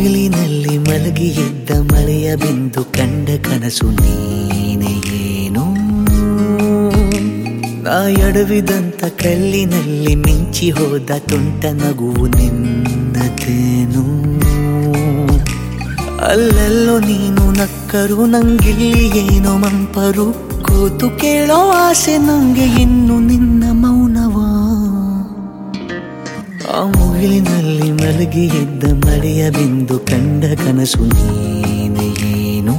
ಮುಗಿಲಿನಲ್ಲಿ ಮಲಗಿ ಎದ್ದ ಮಳೆಯ ಬಿಂದು ಕಂಡ ಕನಸು ನೀನೆ ಏನು ನಾ ಎಡವಿದಂತ ಕಲ್ಲಿನಲ್ಲಿ ಮಿಂಚಿ ಹೋದ ತುಂಟ ನಗುವು ನಿನ್ನದೇನು ಅಲ್ಲೆಲ್ಲೋ ನೀನು ನಕ್ಕರು ನಂಗಿಲ್ಲಿ ಏನೋ ಮಂಪರು ಕೂತು ಕೇಳೋ ಆಸೆ ನಂಗೆ ಇನ್ನು ನಿನ್ನ ಮೌನವಾ ಆ ಮುಗಿಲಿನಲ್ಲಿ ಮಲಗಿ ಇದ್ದ ಮಳೆಯ ಬಿಂದು ಕಂಡ ಕನಸು ನೀನೆ ಏನು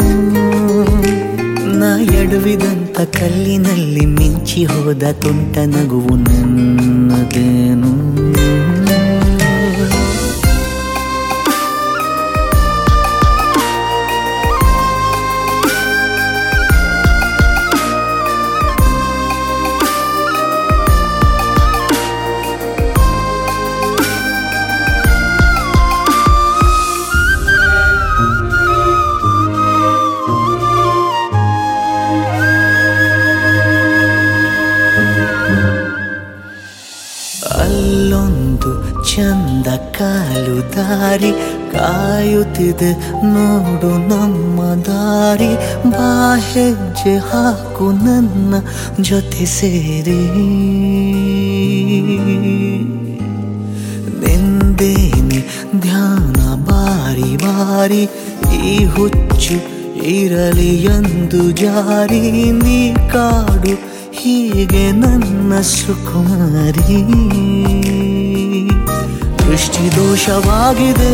ನಾ ಎಡವಿದಂತ ಕಲ್ಲಿನಲ್ಲಿ ಮಿಂಚಿ ಹೋದ ತುಂಟ ನಗುವು ನನ್ನದೇನು ಅಲ್ಲೊಂದು ಚಂದ ಕಾಲು ದಾರಿ ಕಾಯುತ್ತಿದೆ ನೋಡು ನಮ್ಮ ದಾರಿ ಬಾ ಹೆಜ್ಜೆ ಹಾಕು ನನ್ನ ಜೊತೆ ಸೇರಿ ನಿಂದೇನೆ ಧ್ಯಾನ ಬಾರಿ ಬಾರಿ ಈ ಹುಚ್ಚು ಇರಲಿ ಎಂದು ಜಾರಿ ನೀ ಕಾಡು ಹೀಗೆ ನನ್ನ ಸುಕುಮಾರಿ ದೃಷ್ಟಿ ದೋಷವಾಗಿದೆ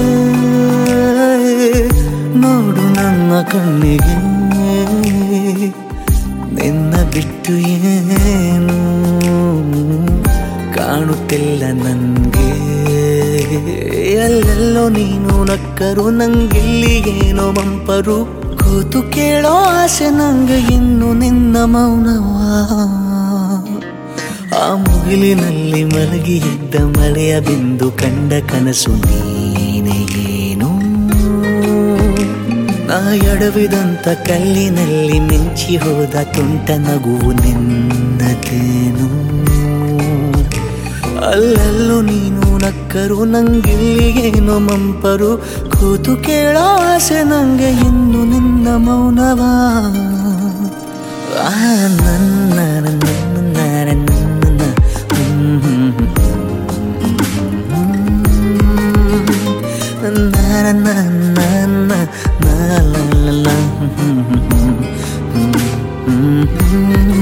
ನೋಡು ನನ್ನ ಕಣ್ಣಿಗೆ ನಿನ್ನ ಬಿಟ್ಟು ಏನು ಕಾಣುತ್ತಿಲ್ಲ ನನಗೆ ಎಲ್ಲೆಲ್ಲೋ ನೀನು ನಕ್ಕರು ನಂಗಿಲ್ಲಿ ಏನೋ ಮಂಪರು ಕೂತು ಕೇಳೋ ಆಸೆ ನಂಗೆ ಇನ್ನು ನಿನ್ನ ಮೌನವಾ ಆ ಮುಗಿಲಿನಲ್ಲಿ ಮಲಗಿ ಇದ್ದ ಮಳೆಯ ಬಿಂದು ಕಂಡ ಕನಸು ನೀನೆ ಏನು ನಾ ಎಡವಿದಂತ ಕಲ್ಲಿನಲ್ಲಿ ಮಿಂಚಿ ಹೋದ ತುಂಟ ನಗುವು ನಿನ್ನದೇನು ಅಲ್ಲೆಲ್ಲೋ ನೀನು ನಕ್ಕರು ನಂಗಿಲ್ಲಿ ಏನೋ ಮಂಪರು ಕೂತು ಕೇಳೋ ಆಸೆ ನಂಗೆ ಇನ್ನು ನಿನ್ನ ಮೌನವಾ ಆ ನನ್ನ ನನ್ನ ನನ್ನ ನನ್ನ ನನ್ನ ನನ್ನ ನನ್ನ